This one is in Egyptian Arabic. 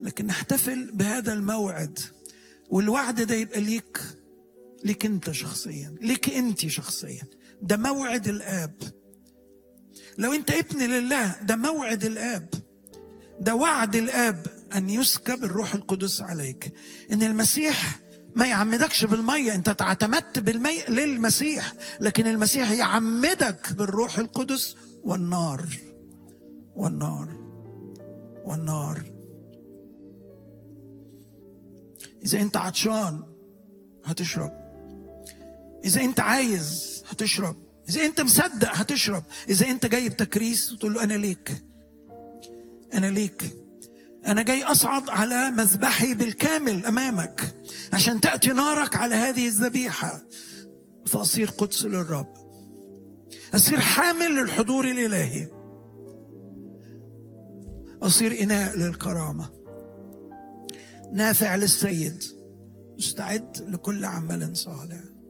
لكن نحتفل بهذا الموعد والوعد ده يبقى ليك ليك انت شخصيا ليك انت شخصيا ده موعد الاب لو انت ابن لله ده موعد الاب ده وعد الاب ان يسكب الروح القدس عليك ان المسيح ما يعمدكش بالميه انت اعتمدت بالمي للمسيح لكن المسيح يعمدك بالروح القدس والنار والنار والنار اذا انت عطشان هتشرب اذا انت عايز هتشرب اذا انت مصدق هتشرب اذا انت جاي بتكريس وتقول له انا ليك انا ليك انا جاي اصعد على مذبحي بالكامل امامك عشان تاتي نارك على هذه الذبيحه فاصير قدس للرب اصير حامل للحضور الالهي اصير اناء للكرامه نافع للسيد مستعد لكل عمل صالح